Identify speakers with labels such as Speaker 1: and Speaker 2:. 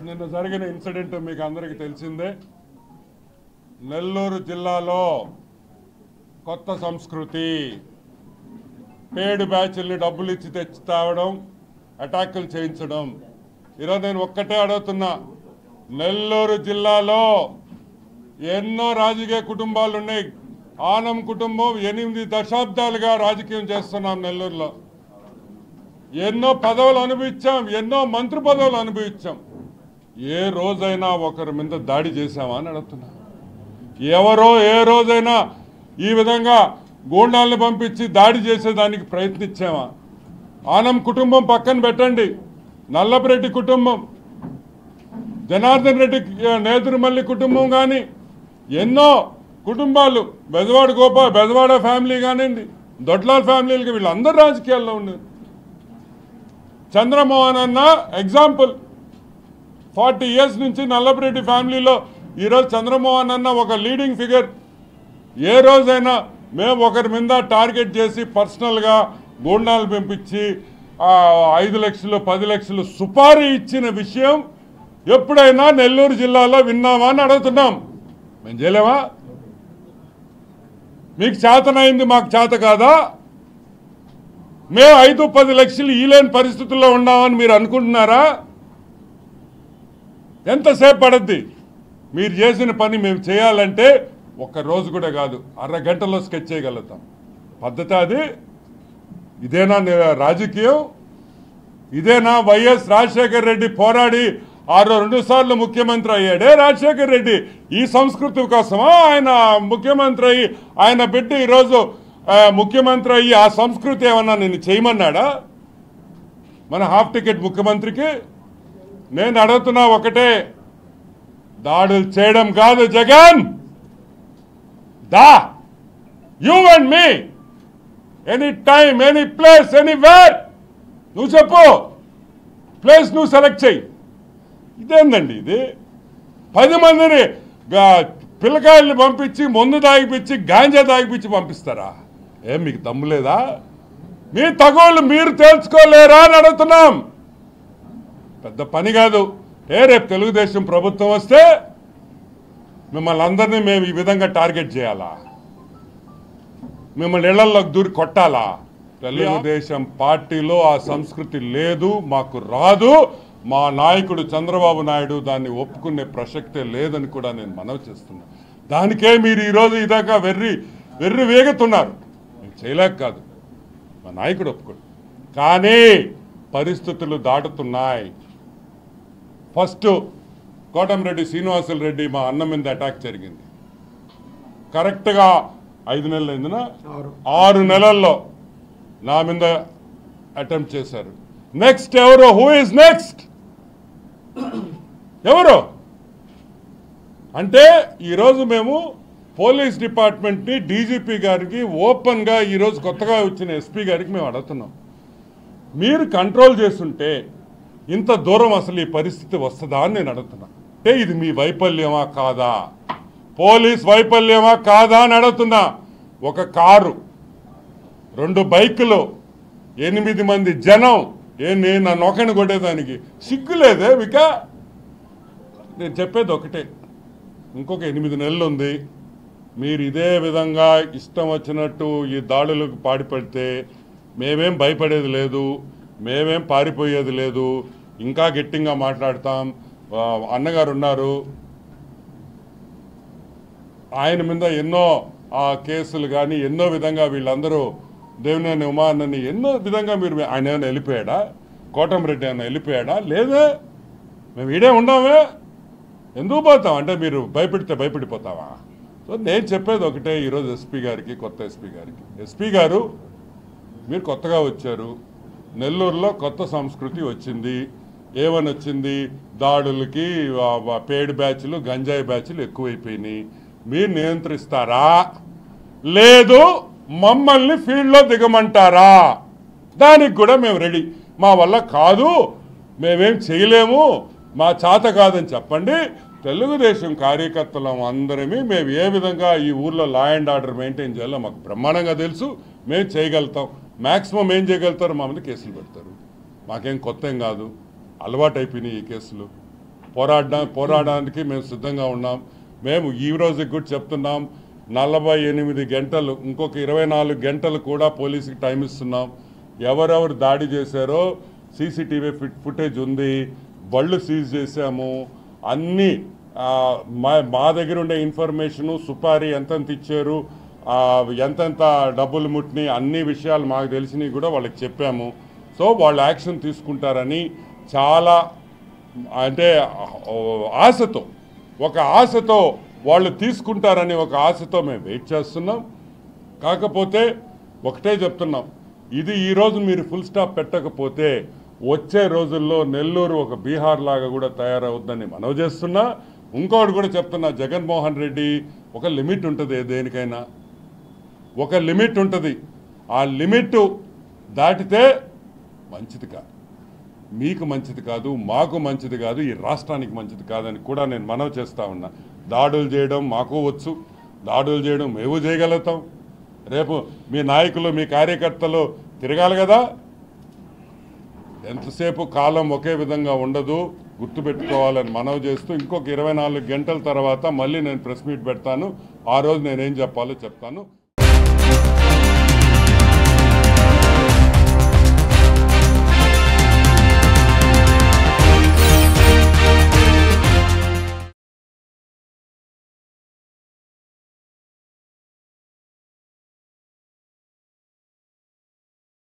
Speaker 1: నిన్న జరిగిన ఇన్సిడెంట్ మీకు అందరికీ తెలిసిందే నెల్లూరు జిల్లాలో కొత్త సంస్కృతి పేడు బ్యాచ్ల్ని డబ్బులు ఇచ్చి తెచ్చి తేవడం అటాకులు చేయించడం ఈరోజు నేను ఒక్కటే అడుగుతున్నా నెల్లూరు జిల్లాలో ఎన్నో రాజకీయ కుటుంబాలు ఉన్నాయి ఆనం కుటుంబం ఎనిమిది దశాబ్దాలుగా రాజకీయం చేస్తున్నాం నెల్లూరులో ఎన్నో పదవులు అనుభవించాం ఎన్నో మంత్రి పదవులు అనుభవించాం ఏ రోజైనా ఒకరి మీద దాడి చేశామా అని అడుగుతున్నా ఎవరో ఏ రోజైనా ఈ విధంగా గూండాలను పంపించి దాడి చేసేదానికి ప్రయత్నించామా ఆనం కుటుంబం పక్కన పెట్టండి నల్లపరెడ్డి కుటుంబం జనార్దన్ రెడ్డి నేదురుమల్లి కుటుంబం కానీ ఎన్నో కుటుంబాలు బెజవాడ గోపాల్ బెజవాడ ఫ్యామిలీ కానివ్వండి దొడ్లాల్ ఫ్యామిలీలకి వీళ్ళందరూ రాజకీయాల్లో ఉన్నారు చంద్రమోహన్ అన్న ఎగ్జాంపుల్ ఫార్టీ ఇయర్స్ నుంచి నల్లపరెడ్డి ఫ్యామిలీలో ఈరోజు చంద్రమోహన్ అన్న ఒక లీడింగ్ ఫిగర్ ఏ రోజైనా మేము ఒకరి మీద టార్గెట్ చేసి పర్సనల్గా గూండాలు పంపించి ఆ, ఐదు లక్షలు పది లక్షలు సుపారీ ఇచ్చిన విషయం ఎప్పుడైనా నెల్లూరు జిల్లాలో విన్నామా అని అడుగుతున్నాం మేము చేయలేమా మీకు చేతనైంది మాకు చేత కాదా మేము ఐదు పది లక్షలు ఈలేని పరిస్థితుల్లో ఉన్నామని మీరు అనుకుంటున్నారా ఎంతసేపు పడద్ది మీరు చేసిన పని మేము చేయాలంటే ఒక్క రోజు కూడా కాదు అరగంటలో స్కెచ్ చేయగలుగుతాం పద్ధతి అది ఇదేనా ని- రాజకీయం ఇదేనా వైఎస్ రాజశేఖర్ రెడ్డి పోరాడి ఆరు రెండు సార్లు ముఖ్యమంత్రి అయ్యాడే రాజశేఖర్ రెడ్డి ఈ సంస్కృతి కోసమా ఆయన ముఖ్యమంత్రి అయ్యి ఆయన బిడ్డ ఈరోజు ఆ, ముఖ్యమంత్రి అయ్యి ఆ సంస్కృతి ఏమన్నా నేను చేయమన్నాడా మన హాఫ్ టికెట్ ముఖ్యమంత్రికి నేను అడుగుతున్నా ఒకటే దాడులు చేయడం కాదు జగన్ దా you and me any time any place anywhere నువ్వు చెప్పు ప్లేస్ నువ్వు సెలెక్ట్ చెయ్యి ఇదేందండి ఇది పది మందిని గా- పిల్లకాయల్ని పంపించి మందు తాగిపించి గాంజా తాగిపించి పంపిస్తారా ఏం మీకు దమ్ము లేదా మీ తగోళ్ళు మీరు తేల్చుకోలేరా అని అడుగుతున్నాం పెద్ద పని కాదు ఏ రేపు తెలుగుదేశం ప్రభుత్వం వస్తే మిమ్మల్ని అందరినీ మేము ఈ విధంగా టార్గెట్ చేయాలా మిమ్మల్ని ఇళ్లలోకి దూరి కొట్టాలా తెలుగుదేశం పార్టీలో ఆ సంస్కృతి లేదు మాకు రాదు మా నాయకుడు చంద్రబాబు నాయుడు దాన్ని ఒప్పుకునే ప్రసక్తే లేదని కూడా నేను మనవి చేస్తున్నా దానికే మీరు ఈరోజు ఇదాకా వెర్రి వెర్రి వేగుతున్నారు మేము చేయలేక కాదు మా నాయకుడు ఒప్పుకోడు కానీ పరిస్థితులు దాటుతున్నాయి ఫస్ట్ కోటంరెడ్డి శ్రీనివాసులు రెడ్డి మా అన్న మీద అటాక్ జరిగింది కరెక్ట్గా ఐదు నెలలు అయిందినా ఆరు నెలల్లో నా మీద అటెంప్ట్ చేశారు నెక్స్ట్ ఎవరు హూ ఇస్ నెక్స్ట్ ఎవరు అంటే ఈరోజు మేము పోలీస్ డిపార్ట్మెంట్ని డీజీపీ గారికి ఓపెన్గా ఈరోజు కొత్తగా వచ్చిన ఎస్పీ గారికి మేము అడుగుతున్నాం మీరు కంట్రోల్ చేస్తుంటే ఇంత దూరం అసలు ఈ పరిస్థితి వస్తుందా అని నేను అడుగుతున్నా అంటే ఇది మీ వైఫల్యమా కాదా పోలీస్ వైఫల్యమా కాదా అని అడుగుతున్నా ఒక కారు రెండు బైకులు ఎనిమిది మంది జనం ఏ నేను నా నొకని కొట్టేదానికి సిగ్గులేదే విక నేను చెప్పేది ఒకటే ఇంకొక ఎనిమిది నెలలు ఉంది మీరు ఇదే విధంగా ఇష్టం వచ్చినట్టు ఈ దాడులకు పాడిపడితే మేమేం భయపడేది లేదు మేమేం పారిపోయేది లేదు ఇంకా గట్టిగా మాట్లాడతాం ఆ, అన్నగారు ఉన్నారు ఆయన మీద ఎన్నో ఆ కేసులు కానీ ఎన్నో విధంగా వీళ్ళందరూ దేవినేని ఉమానని ఎన్నో విధంగా మీరు ఆయన ఏమైనా వెళ్ళిపోయాడా కోటంరెడ్డి ఏమైనా వెళ్ళిపోయాడా లేదే మేము ఈడే ఉన్నామే ఎందుకు పోతాం అంటే మీరు భయపెడితే భయపడిపోతావా సో నేను చెప్పేది ఒకటే ఈరోజు ఎస్పీ గారికి కొత్త ఎస్పీ గారికి ఎస్పీ గారు మీరు కొత్తగా వచ్చారు నెల్లూరులో కొత్త సంస్కృతి వచ్చింది ఏమని వచ్చింది దాడులకి ఆ, ఆ, పేడ్ బ్యాచ్లు గంజాయి బ్యాచ్లు ఎక్కువైపోయినాయి మీరు నియంత్రిస్తారా లేదు మమ్మల్ని ఫీల్డ్లో దిగమంటారా దానికి కూడా మేము రెడీ మా వల్ల కాదు మేమేం చేయలేము మా చేత కాదని చెప్పండి తెలుగుదేశం కార్యకర్తలం అందరమీ మేము ఏ విధంగా ఈ ఊర్లో లా అండ్ ఆర్డర్ మెయింటైన్ చేయాలో మాకు బ్రహ్మాండంగా తెలుసు మేము చేయగలుగుతాం మ్యాక్సిమం ఏం చేయగలుగుతారు మా మీద కేసులు పెడతారు మాకేం కొత్త ఏం కాదు అలవాటు అయిపోయినాయి ఈ కేసులు పోరాడడం పోరాడడానికి మేము సిద్ధంగా ఉన్నాం మేము ఈ రోజుకి కూడా చెప్తున్నాం నలభై ఎనిమిది గంటలు ఇంకొక ఇరవై నాలుగు గంటలు కూడా పోలీసుకి టైం ఇస్తున్నాం ఎవరెవరు దాడి చేశారో సీసీటీవీ ఫిట్ ఫుటేజ్ ఉంది బళ్ళు సీజ్ చేశాము అన్నీ ఆ, మా మా దగ్గర ఉండే ఇన్ఫర్మేషను సుపారీ ఎంతెంత ఇచ్చారు ఆ, ఎంతెంత డబ్బులు ముట్టినాయి అన్ని విషయాలు మాకు తెలిసినవి కూడా వాళ్ళకి చెప్పాము సో వాళ్ళు యాక్షన్ తీసుకుంటారని చాలా అంటే ఆ, ఆశతో ఒక ఆశతో వాళ్ళు తీసుకుంటారని ఒక ఆశతో మేము వెయిట్ చేస్తున్నాం కాకపోతే ఒకటే చెప్తున్నాం ఇది ఈరోజు మీరు ఫుల్ స్టాప్ పెట్టకపోతే వచ్చే రోజుల్లో నెల్లూరు ఒక బీహార్ లాగా కూడా తయారవుద్దని మనవి చేస్తున్నా ఇంకోటి కూడా చెప్తున్నా జగన్మోహన్ రెడ్డి ఒక లిమిట్ ఉంటుంది దేనికైనా ఒక లిమిట్ ఉంటుంది ఆ లిమిట్ దాటితే మంచిది కాదు మీకు మంచిది కాదు మాకు మంచిది కాదు ఈ రాష్ట్రానికి మంచిది కాదని కూడా నేను మనవి చేస్తా ఉన్నా దాడులు చేయడం మాకు వచ్చు దాడులు చేయడం మేము చేయగలుగుతాం రేపు మీ నాయకులు మీ కార్యకర్తలు తిరగాలి కదా ఎంతసేపు కాలం ఒకే విధంగా ఉండదు గుర్తుపెట్టుకోవాలని మనవి చేస్తూ ఇంకొక ఇరవై నాలుగు గంటల తర్వాత మళ్ళీ నేను ప్రెస్ మీట్ పెడతాను ఆ రోజు నేనేం చెప్పాలో చెప్తాను